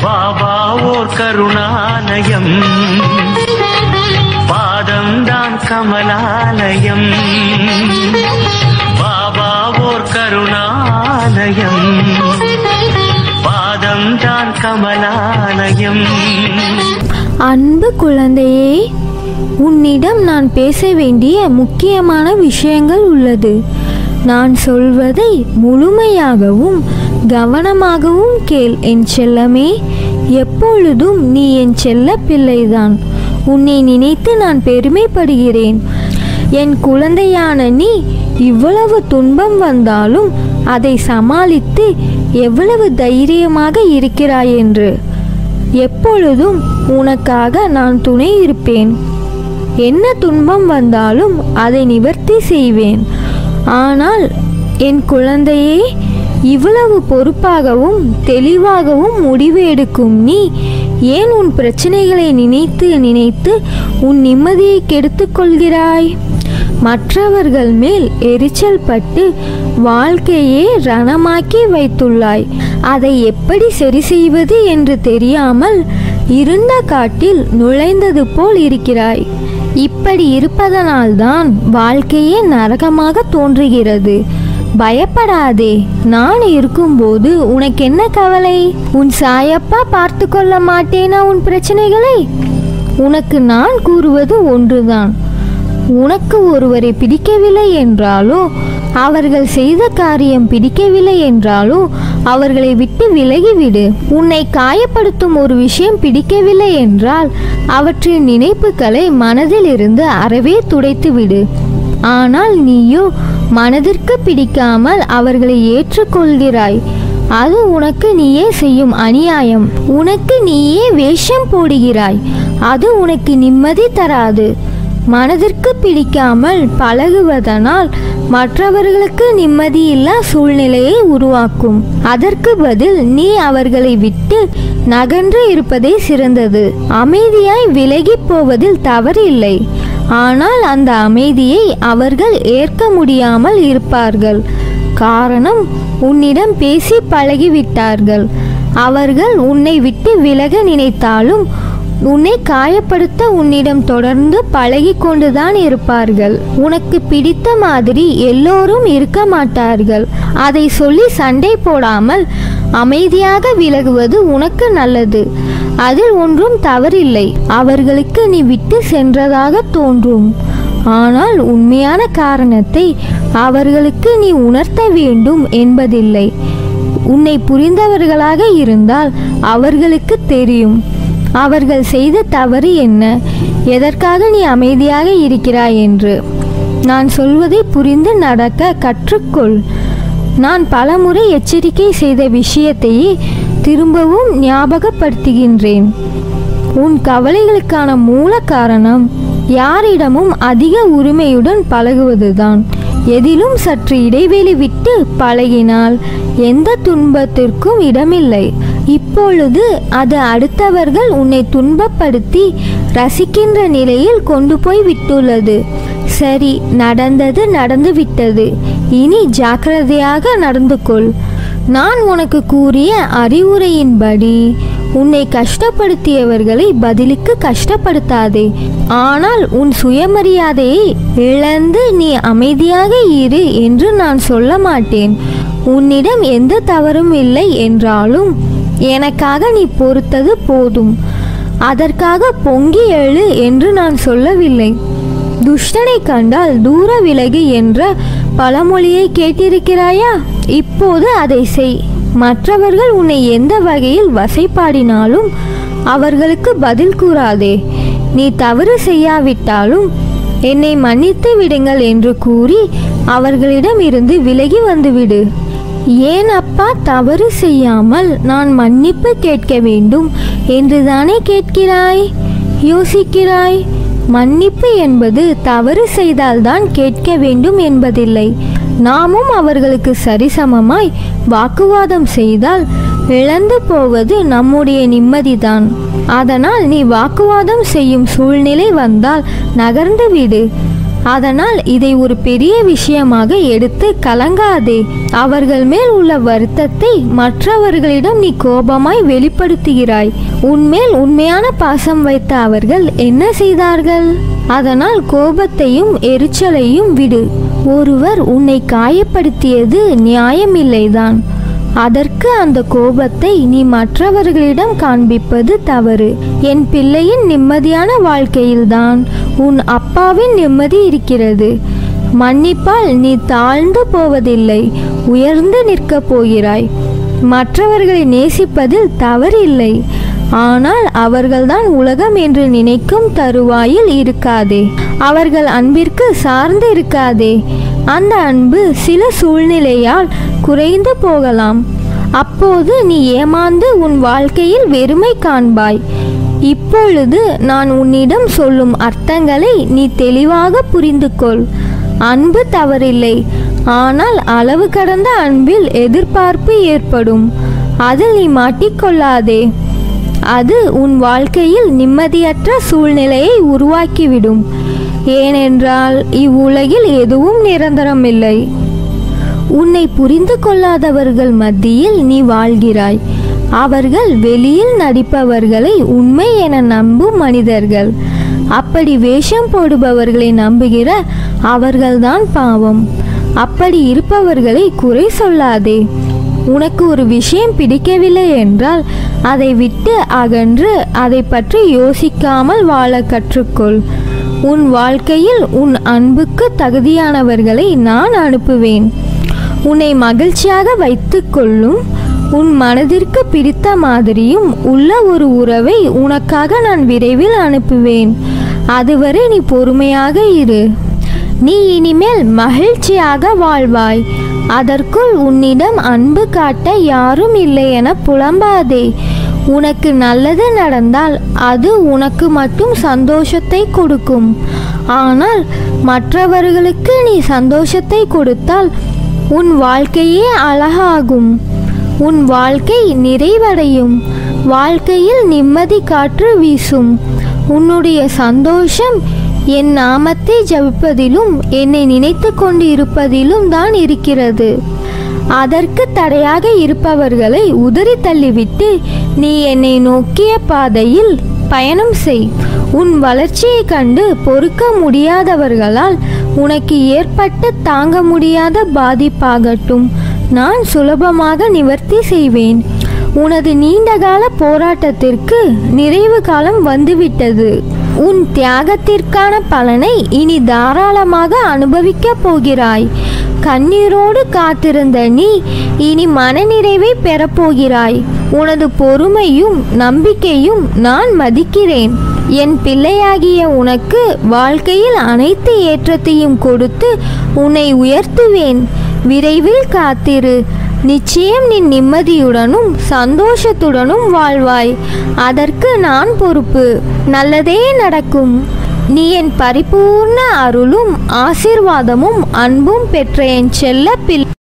பாபா ஓர் கருணாலயம் பாதம்தான் கமலாலயம் பாபா ஓர் கருணாலயம் பாதம்தான் கமலாலயம் அன்பு குழந்தையே உன்னிடம் நான் பேச வேண்டிய முக்கியமான விஷயங்கள் உள்ளது நான் சொல்வதை முழுமையாகவும் கவனமாகவும் கேள் என் செல்லமே எப்பொழுதும் நீ என் செல்ல பிள்ளைதான் உன்னை நினைத்து நான் பெருமைப்படுகிறேன் என் குழந்தையான நீ இவ்வளவு துன்பம் வந்தாலும் அதை சமாளித்து எவ்வளவு தைரியமாக இருக்கிறாய் என்று எப்பொழுதும் உனக்காக நான் துணை இருப்பேன் என்ன துன்பம் வந்தாலும் அதை நிவர்த்தி செய்வேன் ஆனால் என் குழந்தையே இவ்வளவு பொறுப்பாகவும் தெளிவாகவும் முடிவு எடுக்கும் நீ ஏன் உன் பிரச்சனைகளை நினைத்து நினைத்து உன் நிம்மதியை கெடுத்துக் கொள்கிறாய் மற்றவர்கள் மேல் எரிச்சல் பட்டு வாழ்க்கையே ரணமாக்கி வைத்துள்ளாய் அதை எப்படி சரி செய்வது என்று தெரியாமல் இருண்ட காட்டில் நுழைந்தது போல் இருக்கிறாய் இப்படி இருப்பதனால்தான் வாழ்க்கையே நரகமாக தோன்றுகிறது பயப்படாதே நான் இருக்கும்போது உனக்கு என்ன கவலை உன் சாயப்பா பார்த்து கொள்ள மாட்டேனா உன் பிரச்சனைகளை உனக்கு நான் கூறுவது ஒன்றுதான் உனக்கு ஒருவரை பிடிக்கவில்லை என்றாலோ அவர்கள் செய்த காரியம் பிடிக்கவில்லை என்றாலோ அவர்களை விட்டு விலகிவிடு உன்னை காயப்படுத்தும் ஒரு விஷயம் பிடிக்கவில்லை என்றால் அவற்றின் நினைப்புகளை மனதில் இருந்து அறவே துடைத்து விடு ஆனால் நீயோ மனதிற்கு பிடிக்காமல் அவர்களை ஏற்றுக்கொள்கிறாய் அது உனக்கு நீயே செய்யும் அநியாயம் உனக்கு நீயே வேஷம் போடுகிறாய் அது உனக்கு நிம்மதி தராது மனதிற்கு பிடிக்காமல் பழகுவதனால் மற்றவர்களுக்கு நிம்மதியில்லா சூழ்நிலையை உருவாக்கும் அதற்கு பதில் நீ அவர்களை விட்டு நகன்று இருப்பதே சிறந்தது அமைதியாய் விலகிப் போவதில் தவறில்லை ஆனால் அந்த அமைதியை அவர்கள் ஏற்க முடியாமல் இருப்பார்கள் காரணம் உன்னிடம் பேசி பழகிவிட்டார்கள் அவர்கள் உன்னை விட்டு விலக நினைத்தாலும் உன்னை காயப்படுத்த உன்னிடம் தொடர்ந்து பழகி கொண்டுதான் இருப்பார்கள் உனக்கு பிடித்த மாதிரி எல்லோரும் இருக்க மாட்டார்கள் அதை சொல்லி சண்டை போடாமல் அமைதியாக விலகுவது உனக்கு நல்லது அதில் ஒன்றும் தவறில்லை அவர்களுக்கு நீ விட்டு சென்றதாக தோன்றும் ஆனால் உண்மையான காரணத்தை அவர்களுக்கு நீ உணர்த்த வேண்டும் என்பதில்லை உன்னை புரிந்தவர்களாக இருந்தால் அவர்களுக்கு தெரியும் அவர்கள் செய்த தவறு என்ன எதற்காக நீ அமைதியாக இருக்கிறாய் என்று நான் சொல்வதை புரிந்து நடக்க கற்றுக்கொள் நான் பலமுறை எச்சரிக்கை செய்த விஷயத்தையே திரும்பவும் ஞாபகப்படுத்துகின்றேன் உன் கவலைகளுக்கான மூல காரணம் யாரிடமும் அதிக உரிமையுடன் பழகுவதுதான் எதிலும் சற்று இடைவெளி விட்டு பழகினால் எந்த துன்பத்திற்கும் இடமில்லை இப்பொழுது அது அடுத்தவர்கள் உன்னை துன்பப்படுத்தி ரசிக்கின்ற நிலையில் கொண்டு போய் விட்டுள்ளது சரி நடந்தது நடந்து விட்டது இனி ஜாக்கிரதையாக நடந்து கொள் நான் உனக்கு கூறிய அறிவுரையின்படி உன்னை கஷ்டப்படுத்தியவர்களை பதிலுக்கு கஷ்டப்படுத்தாதே ஆனால் உன் சுயமரியாதையை இழந்து நீ அமைதியாக இரு என்று நான் சொல்ல மாட்டேன் உன்னிடம் எந்த தவறும் இல்லை என்றாலும் எனக்காக நீ பொறுத்தது போதும் அதற்காக பொங்கி எழு என்று நான் சொல்லவில்லை துஷ்டனை கண்டால் தூர விலகு என்ற பழமொழியை கேட்டிருக்கிறாயா இப்போது அதை செய் மற்றவர்கள் உன்னை எந்த வகையில் வசைப்பாடினாலும் அவர்களுக்கு பதில் கூறாதே நீ தவறு செய்யாவிட்டாலும் என்னை மன்னித்து விடுங்கள் என்று கூறி அவர்களிடம் இருந்து விலகி வந்துவிடு ஏன் அப்பா தவறு செய்யாமல் நான் மன்னிப்பு கேட்க வேண்டும் என்றுதானே கேட்கிறாய் யோசிக்கிறாய் மன்னிப்பு என்பது தவறு செய்தால்தான் கேட்க வேண்டும் என்பதில்லை நாமும் அவர்களுக்கு சரிசமமாய் வாக்குவாதம் செய்தால் இழந்து போவது நம்முடைய நிம்மதிதான் அதனால் நீ வாக்குவாதம் செய்யும் சூழ்நிலை வந்தால் நகர்ந்து விடு அதனால் இதை ஒரு பெரிய விஷயமாக எடுத்து கலங்காதே அவர்கள் மேல் உள்ள வருத்தத்தை மற்றவர்களிடம் நீ கோபமாய் வெளிப்படுத்துகிறாய் உன்மேல் உண்மையான பாசம் வைத்த அவர்கள் என்ன செய்தார்கள் அதனால் கோபத்தையும் எரிச்சலையும் விடு ஒருவர் உன்னை காயப்படுத்தியது நியாயமில்லைதான் அதற்கு அந்த கோபத்தை நீ மற்றவர்களிடம் காண்பிப்பது தவறு என் பிள்ளையின் நிம்மதியான வாழ்க்கையில்தான் உன் அப்பாவின் நிம்மதி இருக்கிறது மன்னிப்பால் நீ தாழ்ந்து போவதில்லை உயர்ந்து நிற்கப் போகிறாய் மற்றவர்களை நேசிப்பதில் தவறில்லை ஆனால் அவர்கள்தான் உலகம் என்று நினைக்கும் தருவாயில் இருக்காதே அவர்கள் அன்பிற்கு சார்ந்து இருக்காதே அந்த அன்பு சில சூழ்நிலையால் குறைந்து போகலாம் அப்போது நீ ஏமாந்து உன் வாழ்க்கையில் வெறுமை காண்பாய் இப்பொழுது நான் உன்னிடம் சொல்லும் அர்த்தங்களை நீ தெளிவாக புரிந்து கொள் அன்பு தவறில்லை ஆனால் அளவு கடந்த அன்பில் எதிர்பார்ப்பு ஏற்படும் அதில் நீ மாட்டிக்கொள்ளாதே அது உன் வாழ்க்கையில் நிம்மதியற்ற சூழ்நிலையை உருவாக்கிவிடும் ஏனென்றால் இவ்வுலகில் எதுவும் நிரந்தரமில்லை உன்னை புரிந்து கொள்ளாதவர்கள் மத்தியில் நீ வாழ்கிறாய் அவர்கள் வெளியில் நடிப்பவர்களை உண்மை என நம்பும் மனிதர்கள் அப்படி வேஷம் போடுபவர்களை நம்புகிற அவர்கள்தான் பாவம் அப்படி இருப்பவர்களை குறை சொல்லாதே உனக்கு ஒரு விஷயம் பிடிக்கவில்லை என்றால் அதை விட்டு அகன்று அதை பற்றி யோசிக்காமல் வாழ கற்றுக்கொள் உன் வாழ்க்கையில் உன் அன்புக்கு தகுதியானவர்களை நான் அனுப்புவேன் உன்னை மகிழ்ச்சியாக வைத்துக்கொள்ளும் உன் மனதிற்கு பிடித்த மாதிரியும் உள்ள ஒரு உறவை உனக்காக நான் விரைவில் அனுப்புவேன் அதுவரை நீ பொறுமையாக இரு நீ இனிமேல் மகிழ்ச்சியாக வாழ்வாய் அதற்குள் உன்னிடம் அன்பு காட்ட யாரும் இல்லை என புலம்பாதே உனக்கு நல்லது நடந்தால் அது உனக்கு மட்டும் சந்தோஷத்தை கொடுக்கும் ஆனால் மற்றவர்களுக்கு நீ சந்தோஷத்தை கொடுத்தால் உன் வாழ்க்கையே அழகாகும் உன் வாழ்க்கை நிறைவடையும் வாழ்க்கையில் நிம்மதி காற்று வீசும் உன்னுடைய சந்தோஷம் என் நாமத்தை ஜபிப்பதிலும் என்னை நினைத்து கொண்டு இருப்பதிலும் தான் இருக்கிறது அதற்கு தடையாக இருப்பவர்களை உதறி தள்ளிவிட்டு நீ என்னை நோக்கிய பாதையில் பயணம் செய் உன் வளர்ச்சியை கண்டு பொறுக்க முடியாதவர்களால் உனக்கு ஏற்பட்ட தாங்க முடியாத பாதிப்பாகட்டும் நான் சுலபமாக நிவர்த்தி செய்வேன் உனது நீண்டகால போராட்டத்திற்கு நிறைவு காலம் வந்துவிட்டது உன் தியாகத்திற்கான பலனை இனி தாராளமாக அனுபவிக்கப் போகிறாய் கண்ணீரோடு காத்திருந்த நீ இனி மனநிறைவை பெறப்போகிறாய் உனது பொறுமையும் நம்பிக்கையும் நான் மதிக்கிறேன் என் பிள்ளையாகிய உனக்கு வாழ்க்கையில் அனைத்து ஏற்றத்தையும் கொடுத்து உன்னை உயர்த்துவேன் விரைவில் காத்திரு நிச்சயம் நீ நிம்மதியுடனும் சந்தோஷத்துடனும் வாழ்வாய் அதற்கு நான் பொறுப்பு நல்லதே நடக்கும் நீ என் பரிபூர்ண அருளும் ஆசீர்வாதமும் அன்பும் பெற்ற என் செல்ல பிள்ளை